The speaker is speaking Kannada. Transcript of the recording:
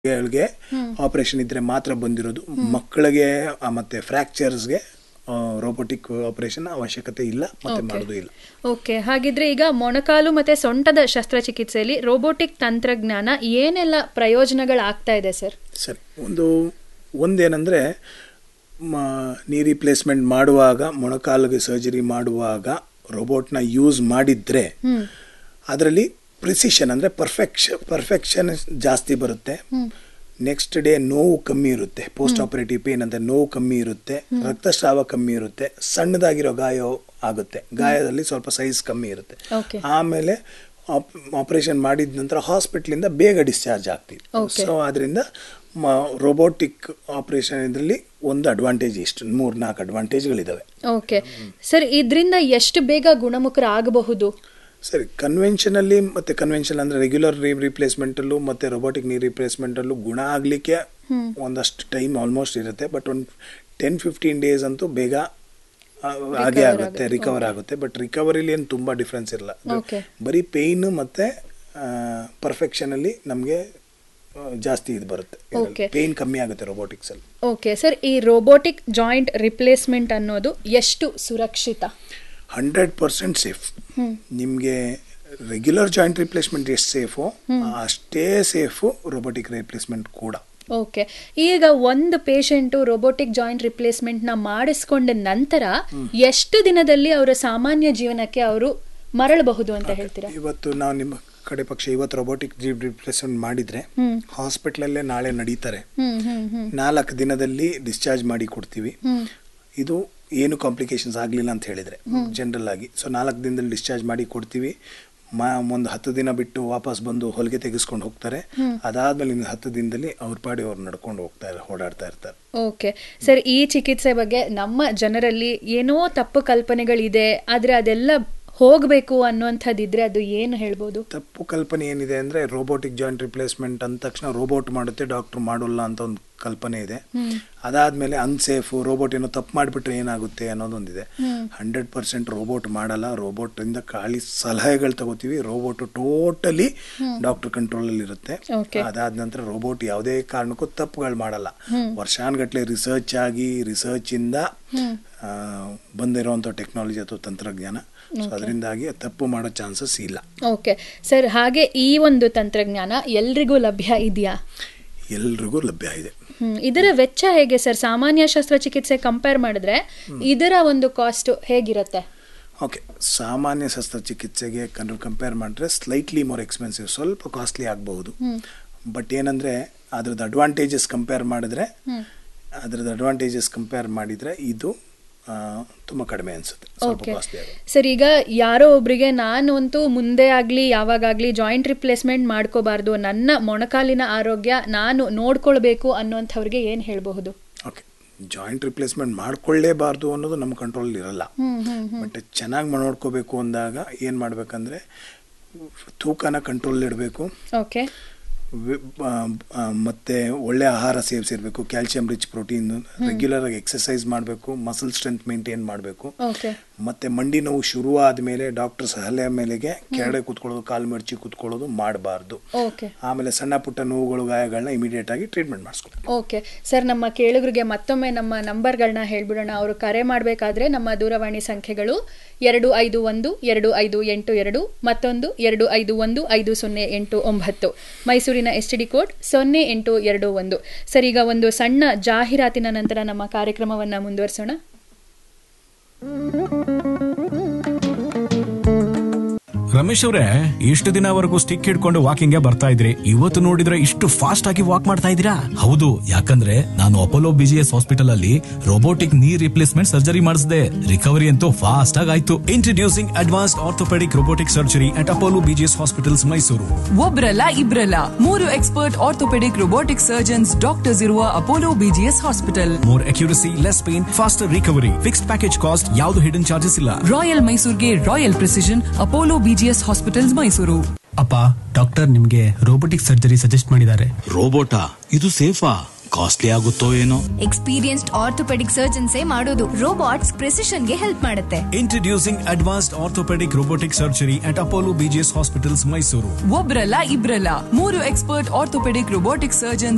ಗಳಿಗೆ ಆಪರೇಷನ್ ಇದ್ರೆ ಮಾತ್ರ ಬಂದಿರೋದು ಮಕ್ಕಳಿಗೆ ಆ, ಮತ್ತೆ ಫ್ರಾಕ್ಚರ್ಸ್ಗೆ ರೋಬೋಟಿಕ್ ಆಪರೇಷನ್ ಅವಶ್ಯಕತೆ ಇಲ್ಲ ಮತ್ತೆ ಮಾಡೋದು ಇಲ್ಲ ಓಕೆ ಹಾಗಿದ್ರೆ ಈಗ ಮೊಣಕಾಲು ಮತ್ತೆ ಸೊಂಟದ ಶಸ್ತ್ರಚಿಕಿತ್ಸೆಯಲ್ಲಿ ರೋಬೋಟಿಕ್ ತಂತ್ರಜ್ಞಾನ ಏನೆಲ್ಲ ಪ್ರಯೋಜನಗಳಾಗ್ತಾ ಇದೆ ಸರ್ ಸರಿ ಒಂದು ಒಂದೇನೆಂದರೆ ನೀ ರಿಪ್ಲೇಸ್ಮೆಂಟ್ ಮಾಡುವಾಗ ಮೊಣಕಾಲಿಗೆ ಸರ್ಜರಿ ಮಾಡುವಾಗ ರೋಬೋಟ್ನ ಯೂಸ್ ಮಾಡಿದ್ರೆ ಅದರಲ್ಲಿ ಪ್ರಿಸಿಷನ್ ಅಂದರೆ ಪರ್ಫೆಕ್ಷ ಪರ್ಫೆಕ್ಷನ್ ಜಾಸ್ತಿ ಬರುತ್ತೆ ನೆಕ್ಸ್ಟ್ ಡೇ ನೋವು ಕಮ್ಮಿ ಇರುತ್ತೆ ಪೋಸ್ಟ್ ಆಪರೇಟಿವ್ ಪೇನ್ ಅಂತ ನೋವು ಕಮ್ಮಿ ಇರುತ್ತೆ ರಕ್ತಸ್ರಾವ ಕಮ್ಮಿ ಇರುತ್ತೆ ಸಣ್ಣದಾಗಿರೋ ಗಾಯ ಆಗುತ್ತೆ ಗಾಯದಲ್ಲಿ ಸ್ವಲ್ಪ ಸೈಜ್ ಕಮ್ಮಿ ಇರುತ್ತೆ ಓಕೆ ಆಮೇಲೆ ಆಪರೇಷನ್ ಮಾಡಿದ ನಂತರ ಹಾಸ್ಪಿಟ್ಲಿಂದ ಬೇಗ ಡಿಸ್ಚಾರ್ಜ್ ಆಗ್ತೀವಿ Okay. ಸೊ ಅದರಿಂದ ರೋಬೋಟಿಕ್ ಆಪರೇಷನ್ ಇದರಲ್ಲಿ ಒಂದು ಅಡ್ವಾಂಟೇಜ್ ಇಷ್ಟು ಮೂರು ನಾಲ್ಕು ಅಡ್ವಾಂಟೇಜ್ಗಳಿದ್ದಾವೆ ಓಕೆ ಸರ್ ಇದರಿಂದ ಎಷ್ಟು ಬೇಗ ಗುಣಮುಖರಾಗಬಹುದು ಸರಿ ಕನ್ವೆನ್ಷನಲ್ಲಿ ಮತ್ತು ಕನ್ವೆನ್ಷನ್ ಅಂದರೆ ರೆಗ್ಯುಲರ್ ನೀ ರಿಪ್ಲೇಸ್ಮೆಂಟಲ್ಲೂ ಮತ್ತು ರೋಬೋಟಿಕ್ ನೀ ರಿಪ್ಲೇಸ್ಮೆಂಟಲ್ಲೂ ಗುಣ ಆಗಲಿಕ್ಕೆ ಒಂದಷ್ಟು ಟೈಮ್ ಆಲ್ಮೋಸ್ಟ್ ಇರುತ್ತೆ ಬಟ್ ಒಂದು ಟೆನ್ ಫಿಫ್ಟೀನ್ ಡೇಸ್ ಅಂತೂ ಬೇಗ ಆ, ಹಾಗೆ ಆಗುತ್ತೆ ರಿಕವರ್ ಆಗುತ್ತೆ ಬಟ್ ರಿಕವರಿಲಿ ಏನು ತುಂಬ ಡಿಫ್ರೆನ್ಸ್ ಇರಲ್ಲ ಅದು Okay. ಬರೀ ಪೇಯ್ನು ಮತ್ತು ಪರ್ಫೆಕ್ಷನಲ್ಲಿ ನಮಗೆ ಜಾಸ್ತಿ ಇದು ಬರುತ್ತೆ Okay. ಪೇಯ್ನ್ ಕಮ್ಮಿ ಆಗುತ್ತೆ ರೋಬೋಟಿಕ್ಸಲ್ಲಿ ಓಕೆ ಸರ್ ಈ ರೋಬೋಟಿಕ್ ಜಾಯಿಂಟ್ ರಿಪ್ಲೇಸ್ಮೆಂಟ್ ಅನ್ನೋದು ಎಷ್ಟು ಸುರಕ್ಷಿತ ಹಂಡ್ರೆಡ್ ಪರ್ಸೆಂಟ್ ಸೇಫ್ ನಿಮಗೆ ರೆಗ್ಯುಲರ್ ಜಾಯಿಂಟ್ ರಿಪ್ಲೇಸ್ಮೆಂಟ್ ಎಷ್ಟು ಸೇಫು ಅಷ್ಟೇ ಸೇಫು ರೋಬೋಟಿಕ್ ರಿಪ್ಲೇಸ್ಮೆಂಟ್ ಕೂಡ ಓಕೆ ಈಗ ಒಂದು ಪೇಷಂಟು ರೋಬೋಟಿಕ್ ಜಾಯಿಂಟ್ ರಿಪ್ಲೇಸ್ಮೆಂಟ್ನ ಮಾಡಿಸ್ಕೊಂಡ ನಂತರ ಎಷ್ಟು ದಿನದಲ್ಲಿ ಅವರ ಸಾಮಾನ್ಯ ಜೀವನಕ್ಕೆ ಅವರು ಮರಳಬಹುದು ಅಂತ ಹೇಳ್ತೀರಾ ಇವತ್ತು ನಾವು ನಿಮ್ಮ ಕಡೆ ಪಕ್ಷ ಇವತ್ತು ರೋಬೋಟಿಕ್ ರಿಪ್ಲೇಸ್ಮೆಂಟ್ ಮಾಡಿದ್ರೆ ಹಾಸ್ಪಿಟ್ಲಲ್ಲೇ ನಾಳೆ ನಡೀತಾರೆ ಹ್ಮ್ ಹ್ಮ್ ಹ್ಮ್ ನಾಲ್ಕು ದಿನದಲ್ಲಿ ಡಿಸ್ಚಾರ್ಜ್ ಮಾಡಿ ಕೊಡ್ತೀವಿ ಇದು ಏನು ಕಾಂಪ್ಲಿಕೇಶನ್ಸ್ ಆಗಲಿಲ್ಲ ಅಂತ ಹೇಳಿದರೆ ಜನರಲ್ ಆಗಿ ಸೊ ನಾಲ್ಕು ದಿನದಲ್ಲಿ ಡಿಸ್ಚಾರ್ಜ್ ಮಾಡಿ ಕೊಡ್ತೀವಿ ಮಾ ಒಂದು ಹತ್ತು ದಿನ ಬಿಟ್ಟು ವಾಪಸ್ ಬಂದು ಹೊಲಿಗೆ ತೆಗೆಸ್ಕೊಂಡು ಹೋಗ್ತಾರೆ ಅದಾದ್ಮೇಲೆ ಇನ್ನು ಹತ್ತು ದಿನದಲ್ಲಿ ಅವ್ರ ಪಾಡಿ ಅವ್ರು ನಡ್ಕೊಂಡು ಹೋಗ್ತಾ ಇರ್ತಾರೆ ಓಡಾಡ್ತಾ ಇರ್ತಾರೆ ಓಕೆ ಸರ್ ಈ ಚಿಕಿತ್ಸೆ ಬಗ್ಗೆ ನಮ್ಮ ಜನರಲ್ಲಿ ಏನೋ ತಪ್ಪು ಕಲ್ಪನೆಗಳಿದೆ ಆದ್ರೆ ಅದೆಲ್ಲ ಹೋಗ್ಬೇಕು ಅನ್ನುವಂಥದ್ದಿದ್ರೆ ಅದು ಏನು ಹೇಳ್ಬೋದು ತಪ್ಪು ಕಲ್ಪನೆ ಏನಿದೆ ಅಂದರೆ ರೋಬೋಟಿಕ್ ಜಾಯಿಂಟ್ ರಿಪ್ಲೇಸ್ಮೆಂಟ್ ಅಂದ ತಕ್ಷಣ ರೋಬೋಟ್ ಮಾಡುತ್ತೆ ಡಾಕ್ಟ್ರು ಮಾಡೋಲ್ಲ ಅಂತ ಒಂದು ಕಲ್ಪನೆ ಇದೆ ಅದಾದಮೇಲೆ ಅನ್ಸೇಫು ರೋಬೋಟ್ ಏನೋ ತಪ್ಪು ಮಾಡಿಬಿಟ್ರೆ ಏನಾಗುತ್ತೆ ಅನ್ನೋದೊಂದಿದೆ ಹಂಡ್ರೆಡ್ ಪರ್ಸೆಂಟ್ ರೋಬೋಟ್ ಮಾಡಲ್ಲ ರೋಬೋಟಿಂದ ಖಾಲಿ ಸಲಹೆಗಳು ತಗೋತೀವಿ ರೋಬೋಟ್ ಟೋಟಲಿ ಡಾಕ್ಟರ್ ಕಂಟ್ರೋಲಲ್ಲಿ ಇರುತ್ತೆ Okay. ಅದಾದ ನಂತರ ರೋಬೋಟ್ ಯಾವುದೇ ಕಾರಣಕ್ಕೂ ತಪ್ಪುಗಳು ಮಾಡಲ್ಲ ವರ್ಷಾನುಗಟ್ಲೆ ರಿಸರ್ಚ್ ಆಗಿ ರಿಸರ್ಚ್ ಇಂದ ಆ, ಬಂದಿರೋಂಥ ಟೆಕ್ನಾಲಜಿ ಅಥವಾ ತಂತ್ರಜ್ಞಾನ ಸೊ ಅದರಿಂದಾಗಿ ತಪ್ಪು ಮಾಡೋ ಚಾನ್ಸಸ್ ಇಲ್ಲ ಓಕೆ ಸರ್ ಹಾಗೆ ಈ ಒಂದು ತಂತ್ರಜ್ಞಾನ ಎಲ್ರಿಗೂ ಲಭ್ಯ ಇದೆಯಾ ಎಲ್ರಿಗೂ ಲಭ್ಯ ಇದೆ ಹ್ಮ್ ಇದರ ವೆಚ್ಚ ಹೇಗೆ ಸರ್ ಸಾಮಾನ್ಯ ಶಸ್ತ್ರಚಿಕಿತ್ಸೆ ಕಂಪೇರ್ ಮಾಡಿದ್ರೆ ಇದರ ಒಂದು ಕಾಸ್ಟ್ ಹೇಗಿರುತ್ತೆ ಓಕೆ ಸಾಮಾನ್ಯ ಶಸ್ತ್ರಚಿಕಿತ್ಸೆಗೆ ಕನ್ ಕಂಪೇರ್ ಮಾಡಿದ್ರೆ ಸ್ಲೈಟ್ಲಿ ಮೋರ್ ಎಕ್ಸ್ಪೆನ್ಸಿವ್ ಸ್ವಲ್ಪ ಕಾಸ್ಟ್ಲಿ ಆಗಬಹುದು ಬಟ್ ಏನಂದರೆ ಅದ್ರದ್ದು ಅಡ್ವಾಂಟೇಜಸ್ ಕಂಪೇರ್ ಮಾಡಿದ್ರೆ ಅದ್ರದ್ದು ಅಡ್ವಾಂಟೇಜಸ್ ಕಂಪೇರ್ ಮಾಡಿದರೆ ಇದು ಆ, ತುಂಬ ಕಡಿಮೆ ಅನಿಸುತ್ತೆ ಸ್ವಲ್ಪ ಓಕೆ ಕಾಸ್ಟ್ಲಿ ಆಗುತ್ತೆ ಸರ್ ಈಗ ಯಾರೋ ಒಬ್ರಿಗೆ ನಾನಂತೂ ಮುಂದೆ ಆಗ್ಲಿ ಯಾವಾಗಾಗ್ಲಿ ಜಾಯಿಂಟ್ ರಿಪ್ಲೇಸ್ಮೆಂಟ್ ಮಾಡ್ಕೋಬಾರ್ದು ನನ್ನ ಮೊಣಕಾಲಿನ ಆರೋಗ್ಯ ನಾನು ನೋಡ್ಕೊಳ್ಬೇಕು ಅನ್ನುವಂಥವ್ರಿಗೆ ಏನ್ ಹೇಳಬಹುದು ಓಕೆ ಜಾಯಿಂಟ್ ರಿಪ್ಲೇಸ್ಮೆಂಟ್ ಮಾಡ್ಕೊಳ್ಳೇಬಾರ್ದು ಅನ್ನೋದು ನಮ್ಮ ಕಂಟ್ರೋಲ್ ಇರಲ್ಲ ಬಟ್ ಚೆನ್ನಾಗಿ ನೋಡ್ಕೋಬೇಕು ಅಂದಾಗ ಏನು ಮಾಡಬೇಕಂದ್ರೆ ತೂಕನ ಕಂಟ್ರೋಲ್ ಇಡಬೇಕು ಓಕೆ ಮತ್ತು ಒಳ್ಳೆ ಆಹಾರ ಸೇವಿಸಿರ್ಬೇಕು ಕ್ಯಾಲ್ಸಿಯಂ ರಿಚ್ ಪ್ರೋಟೀನ್ ರೆಗ್ಯುಲರ್ ಆಗಿ ಎಕ್ಸಸೈಸ್ ಮಾಡಬೇಕು ಮಸಲ್ ಸ್ಟ್ರೆಂತ್ ಮೇಂಟೈನ್ ಮಾಡಬೇಕು ಓಕೆ ಮತ್ತು ಮಂಡಿ ನೋವು ಶುರು ಆದಮೇಲೆ ಡಾಕ್ಟರ್ ಸಲಹೆ ಮೇಲೆಗೆ ಕೆಳಗಡೆ ಕೂತ್ಕೊಳ್ಳೋದು ಕಾಲು ಮಡಚಿ ಕೂತ್ಕೊಳ್ಳೋದು ಮಾಡಬಾರ್ದು ಓಕೆ ಆಮೇಲೆ ಸಣ್ಣ ಪುಟ್ಟ ನೋವುಗಳು ಗಾಯಗಳನ್ನ ಇಮಿಡಿಯೇಟ್ ಆಗಿ ಟ್ರೀಟ್ಮೆಂಟ್ ಮಾಡಿಸ್ಕೊಬೇಕು ಓಕೆ ಸರ್ ನಮ್ಮ ಕೇಳುಗರಿಗೆ ಮತ್ತೊಮ್ಮೆ ನಮ್ಮ ನಂಬರ್ಗಳನ್ನ ಹೇಳ್ಬಿಡೋಣ ಅವರು ಕರೆ ಮಾಡಬೇಕಾದ್ರೆ ನಮ್ಮ ದೂರವಾಣಿ ಸಂಖ್ಯೆಗಳು ಎರಡು ಐದು ಒಂದು ಎರಡು ಐದು ಎಂಟು ಎರಡು ಮತ್ತೊಂದು ಎರಡು ಐದು ಒಂದು ಐದು ಸೊನ್ನೆ ಎಂಟು ಒಂಬತ್ತು ಮೈಸೂರಿನ ಎಸ್ ಡಿ ಕೋಡ್ ಸೊನ್ನೆ ಎಂಟು ಎರಡು ಒಂದು ಸರ್ ಈಗ ಒಂದು ಸಣ್ಣ ಜಾಹೀರಾತಿನ ನಂತರ ನಮ್ಮ ಕಾರ್ಯಕ್ರಮವನ್ನು ಮುಂದುವರಿಸೋಣ ರಮೇಶ್ ಅವರೇ ಇಷ್ಟು ದಿನವರೆಗೂ ಸ್ಟಿಕ್ ಹಿಡ್ಕೊಂಡು ವಾಕಿಂಗ್ ಬರ್ತಾ ಇದ್ರಿ ಇವತ್ತು ನೋಡಿದ್ರೆ ಇಷ್ಟು ಫಾಸ್ಟ್ ಆಗಿ ವಾಕ್ ಮಾಡ್ತಾ ಇದ್ದೀರಾ ಹೌದು ಯಾಕಂದ್ರೆ ನಾನು ಅಪೋಲೋ ಬಿಜಿಎಸ್ ಹಾಸ್ಪಿಟಲ್ ಅಲ್ಲಿ ರೋಬೋಟಿಕ್ ನೀ ರಿಪ್ಲೇಸ್ಮೆಂಟ್ ಸರ್ಜರಿ ಮಾಡಿಸಿದೆ ರಿಕವರಿ ಅಂತೂ ಫಾಸ್ಟ್ ಆಗಿ ಆಯ್ತು introducing advanced orthopaedic robotic surgery at Apollo BGS hospitals Mysuru ಒಬ್ರಲ್ಲ ಇಬ್ರಲ್ಲ ಮೂರು expert orthopaedic robotic surgeons doctors ಇರುವ Apollo BGS hospital more accuracy less pain faster recovery fixed package cost ಯಾವುದು ಹಿಡನ್ ಚಾರ್ಜಸ್ ಇಲ್ಲ ರಾಯಲ್ ಮೈಸೂರ್ಗೆ royal precision Apollo BGS hospitals Mysuru ಅಪ್ಪ ಡಾಕ್ಟರ್ ನಿಮ್ಗೆ ರೋಬೋಟಿಕ್ ಸರ್ಜರಿ ಸಜೆಸ್ಟ್ ಮಾಡಿದ್ದಾರೆ ರೋಬೋಟಾ ಇದು ಸೇಫಾ ಕಾಸ್ಟ್ಲಿ ಆಗುತ್ತೋ ಏನೋ ಎಕ್ಸ್ಪೀರಿಯನ್ಸ್ಡ್ ಆರ್ಥೋಪೆಡಿಕ್ ಸರ್ಜನ್ಸೇ ಮಾಡೋದು ರೋಬೋಟ್ಸ್ ಪ್ರೆಸಿಷನ್ಗೆ ಹೆಲ್ಪ್ ಮಾಡುತ್ತೆ introducing advanced orthopaedic robotic surgery at Apollo BGS hospitals Mysuru ಒಬ್ರಲ್ಲ ಇಬ್ರಲ್ಲ ಮೂರು ಎಕ್ಸ್ಪರ್ಟ್ ಆರ್ಥೋಪೆಡಿಕ್ ರೋಬೋಟಿಕ್ ಸರ್ಜನ್ಸ್